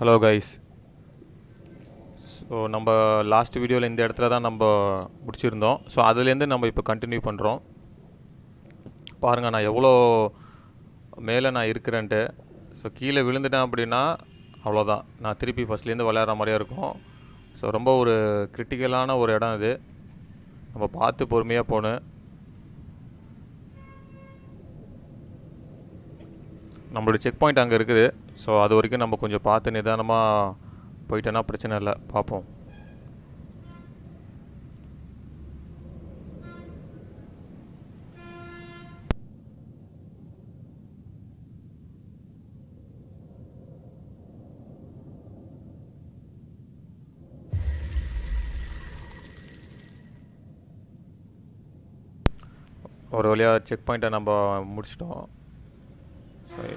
Hello guys so நம்ம last வீடியோவில் இந்த இடத்துல தான் நம்ம முடிச்சிருந்தோம் ஸோ அதுலேருந்து நம்ம இப்போ கண்டினியூ பண்ணுறோம் பாருங்கள் நான் எவ்வளோ மேலே நான் இருக்கிறேன்ட்டு ஸோ கீழே விழுந்துட்டேன் அப்படின்னா அவ்வளோதான் நான் திருப்பி ஃபஸ்ட்லேருந்து விளையாடுற மாதிரியா இருக்கும் ஸோ ரொம்ப ஒரு கிரிட்டிக்கலான ஒரு இடம் இது நம்ம பார்த்து பொறுமையாக போகணும் நம்மளோட செக் பாயிண்ட் அங்கே இருக்குது ஸோ அது வரைக்கும் நம்ம கொஞ்சம் பார்த்து நிதானமாக போயிட்டோன்னா பிரச்சனை இல்லை பார்ப்போம் ஒரு வழியாக செக் பாயிண்ட்டை நம்ம முடிச்சிட்டோம் சரி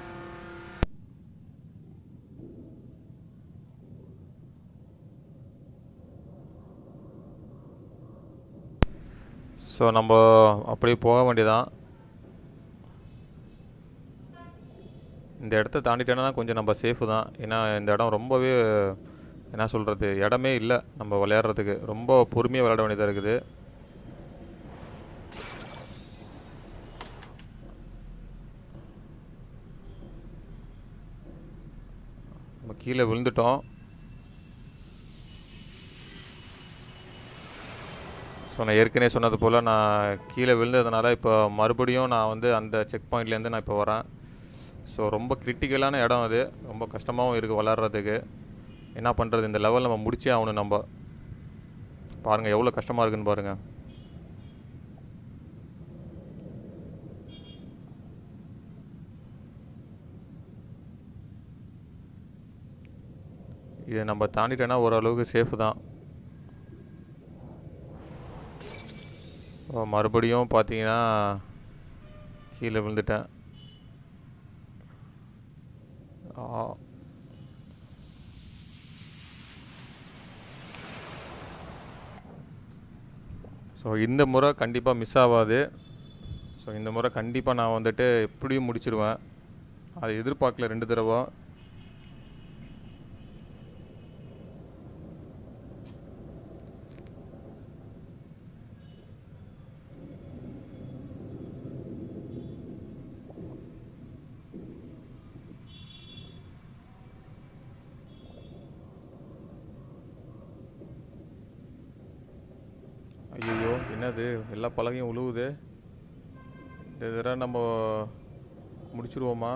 ஸோ நம்ம அப்படியே போக வேண்டியதான் இந்த இடத்த தாண்டிட்டேன்னா கொஞ்சம் நம்ம சேஃபு தான் ஏன்னா இந்த இடம் ரொம்பவே என்ன சொல்கிறது இடமே இல்லை நம்ம விளையாடுறதுக்கு ரொம்ப பொறுமையாக விளையாட வேண்டியதாக இருக்குது நம்ம கீழே விழுந்துட்டோம் ஸோ நான் ஏற்கனவே சொன்னது போல் நான் கீழே விழுந்ததுனால இப்போ மறுபடியும் நான் வந்து அந்த செக் பாயிண்ட்லேருந்து நான் இப்போ வரேன் ஸோ ரொம்ப கிரிட்டிக்கலான இடம் அது ரொம்ப கஷ்டமாகவும் இருக்குது விளாட்றதுக்கு என்ன பண்ணுறது இந்த லெவல் நம்ம முடிச்சே ஆகணும் நம்ம பாருங்கள் எவ்வளோ கஷ்டமாக இருக்குன்னு பாருங்கள் இதை நம்ம தாண்டிட்டோன்னா ஓரளவுக்கு சேஃபு தான் இப்போ மறுபடியும் பார்த்தீங்கன்னா கீழே விழுந்துட்டேன் ஆ. ஸோ இந்த முறை கண்டிப்பாக மிஸ் ஆகாது ஸோ இந்த முறை கண்டிப்பாக நான் வந்துட்டு எப்படியும் முடிச்சிருவேன் அதை எதிர்பார்க்கல ரெண்டு தடவை ஐயோ என்னது எல்லா பலகையும் உழுவுது இந்த தடவை நம்ம முடிச்சிருவோமா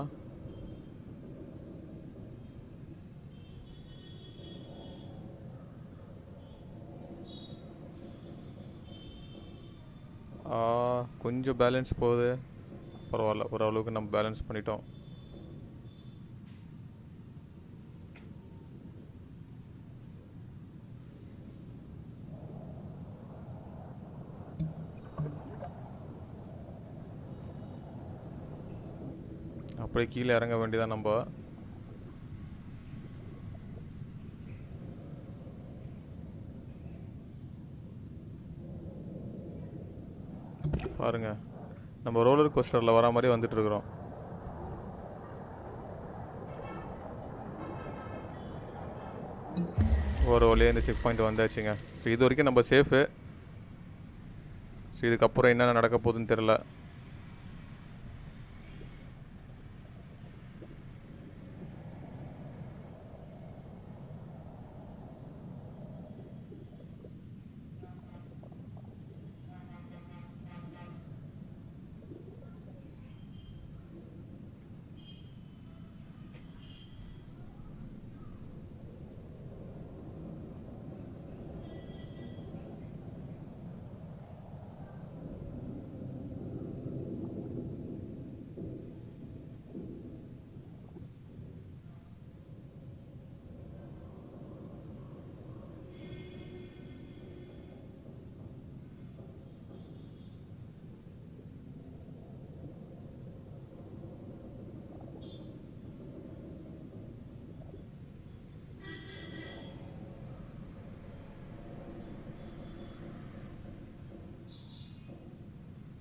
ஆ, கொஞ்சம் பேலன்ஸ் போகுது பரவாயில்ல ஓரளவுக்கு நம்ம பேலன்ஸ் பண்ணிட்டோம் அப்படியே கீழே இறங்க வேண்டியதான் நம்ம பாருங்க நம்ம ரோலர் கோஸ்டரில் வர மாதிரி வந்துட்டு இருக்கிறோம் ஒரு வழியாக இந்த செக் பாயிண்ட் வந்தாச்சுங்க ஸோ இது வரைக்கும் நம்ம சேஃபு ஸோ இதுக்கப்புறம் என்னென்ன நடக்க போகுதுன்னு தெரில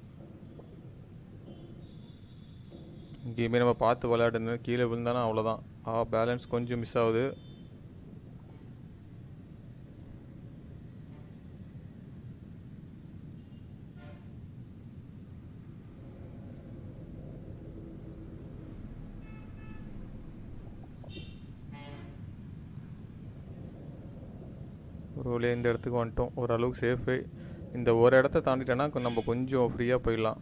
இங்கேயுமே நம்ம பார்த்து விளையாடணும் கீழே விழுந்தானா அவ்வளோதான் ஆ பேலன்ஸ் கொஞ்சம் மிஸ் ஆகுது ஒரு வழியாக இந்த இடத்துக்கு வந்துட்டோம் ஓரளவுக்கு சேஃபு இந்த ஒரு இடத்த தாண்டிட்டோன்னா கொ- நம்ம கொஞ்சம் ஃப்ரீயாக போயிடலாம்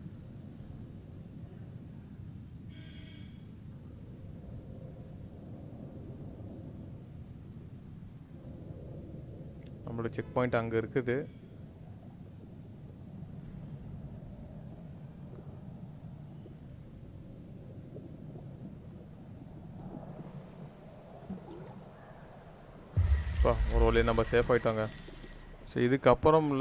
நம்மளோட செக் பாயிண்ட் அங்கே இருக்குது அப்பா ஒரு வழி நம்ம சேஃப் ஆயிட்டோங்க ஸோ இதுக்கப்புறம்ல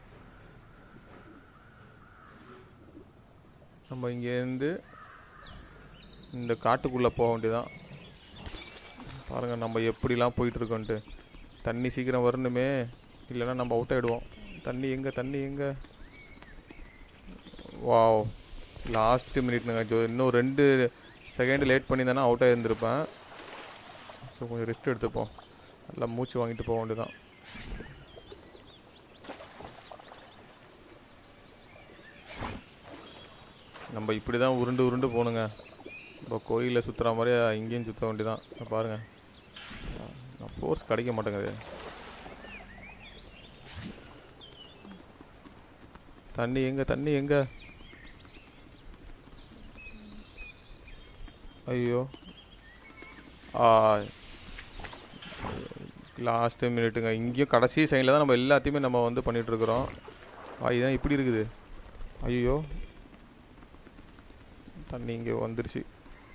நம்ம இங்கேருந்து இந்த காட்டுக்குள்ளே போக வேண்டியதான் பாருங்கள் நம்ம எப்படிலாம் போயிட்டுருக்கோன்ட்டு தண்ணி சீக்கிரம் வரணுமே இல்லைன்னா நம்ம அவுட் ஆகிடுவோம் தண்ணி எங்கே தண்ணி எங்கே வாவ் லாஸ்ட் மினிட்னுங்க ஜோ இன்னும் ரெண்டு செகண்ட் லேட் பண்ணியிருந்தேன்னா அவுட் ஆகியிருந்திருப்பேன் ஸோ கொஞ்சம் ரெஸ்ட் எடுத்துப்போம் நல்லா மூச்சு வாங்கிட்டு போக வேண்டியதான் நம்ம இப்படி தான் உருண்டு உருண்டு போகணுங்க இப்போ கோயிலில் சுற்றுற மாதிரியே இங்கேயும் சுற்ற வேண்டியதான் இங்க பாருங்க ஃபோர்ஸ் கிடைக்க மாட்டேங்குது தண்ணி எங்க தண்ணி எங்க ஐயோ ஆ லாஸ்ட் மினிட்டுங்க இங்கேயும் கடைசி சைடில் தான் நம்ம எல்லாத்தையுமே நம்ம வந்து பண்ணிட்டு இருக்கிறோம் ஆ இதான் இப்படி இருக்குது ஐயோ தண்ணி இங்கே வந்துருச்சு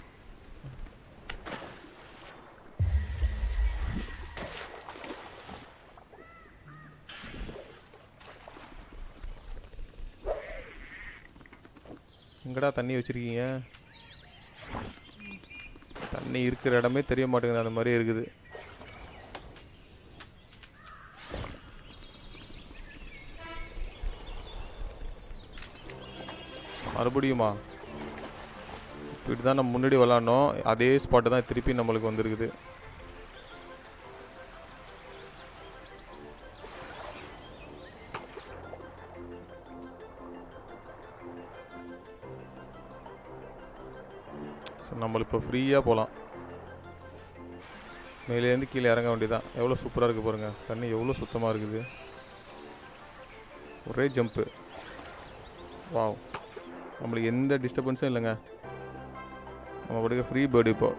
எங்கடா தண்ணி வச்சிருக்கீங்க தண்ணி இருக்கிற இடமே தெரிய மாட்டேங்குது அந்த மாதிரி இருக்குது மறுபடியுமா இப்படி தான் நம்ம முன்னாடி விளாட்னோம் அதே ஸ்பாட்டு தான் திருப்பி நம்மளுக்கு வந்திருக்குது ஸோ நம்ம இப்போ ஃப்ரீயாக போகலாம் மேலேருந்து கீழே இறங்க வேண்டியதான் எவ்வளோ சூப்பராக இருக்குது பாருங்கள் தண்ணி எவ்வளோ சுத்தமாக இருக்குது ஒரே ஜம்ப்பு வாவ் நம்மளுக்கு எந்த டிஸ்டர்பன்ஸும் இல்லைங்க நம்ம கொடுக்க ஃப்ரீ பேர்டு இப்போ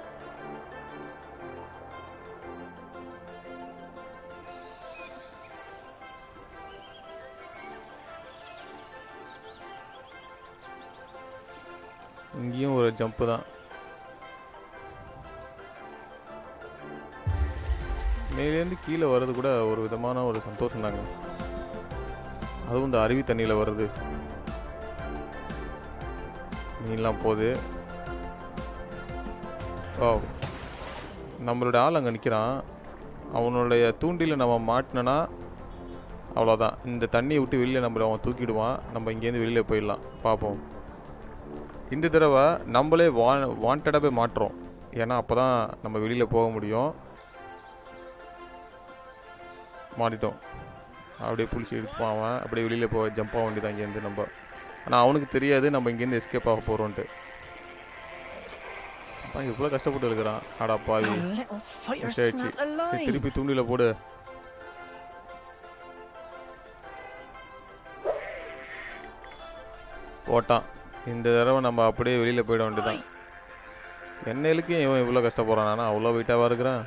இங்கேயும் ஒரு ஜம்ப்பு தான் மேலேருந்து கீழே வர்றது கூட ஒரு விதமான ஒரு சந்தோஷம் தாங்க அதுவும் இந்த அருவி தண்ணியில் வர்றது மீன்லாம் போகுது ஓ நம்மளோட ஆள் அங்கே நிற்கிறான் அவனுடைய தூண்டில நம்ம மாட்டினோன்னா அவ்வளோதான் இந்த தண்ணியை விட்டு வெளியில் நம்மள அவன் தூக்கிடுவான் நம்ம இங்கேருந்து வெளியில் போயிடலாம் பார்ப்போம் இந்த தடவை நம்மளே வா வாண்டடாக போய் மாட்டுறோம் ஏன்னா அப்போ தான் நம்ம வெளியில் போக முடியும் மாட்டிட்டோம் அப்படியே புளிச்சு எடுப்பான் அவன் அப்படியே வெளியில் போக ஜம்ப் ஆக வேண்டியதான் இங்கேருந்து நம்ம ஆனால் அவனுக்கு தெரியாது நம்ம இங்கேருந்து எஸ்கேப் ஆக போகிறோன்ட்டு அப்பா இவ்வளோ கஷ்டப்பட்டு இருக்கிறான் அடா பாவி A little fighter மிஸ் ஆயிடுச்சு snapped a சரி line. திருப்பி தூண்டில போடு போட்டான் இந்த தடவை நம்ம அப்படியே வெளியில் போயிட வேண்டியதான் என்னைகளுக்கு இவன் இவ்வளோ கஷ்டப்படுறான் நானா அவ்வளோ வெயிட்டாக இருக்கிறான்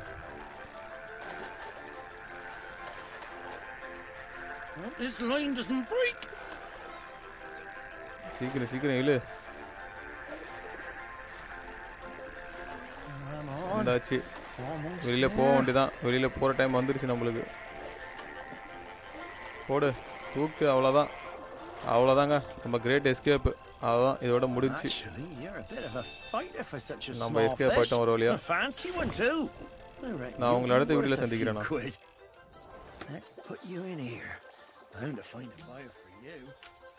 This line doesn't break. சீக்கிரம் சீக்கிரம் இழு Come on. வந்தாச்சு Almost வெளியில் போக வேண்டியதான் வெளியில் போகிற டைம் வந்துருச்சு நம்மளுக்கு போடு தூக்கு அவ்வளோதான் அவ்வளோதாங்க நம்ம கிரேட் எஸ்கேப்பு அவ்வளோதான் இதோட முடிஞ்சு Actually, you're a bit of a fighter for such a நம்ம small escape fish. ஆயிட்டோம் ஒரு வழியா. A fancy one too. I reckon நான் you'd உங்களை be அடுத்த worth வீடியோல a few சந்திக்கிறேன் நான். quid. Let's put you in here. Bound to find a buyer for you.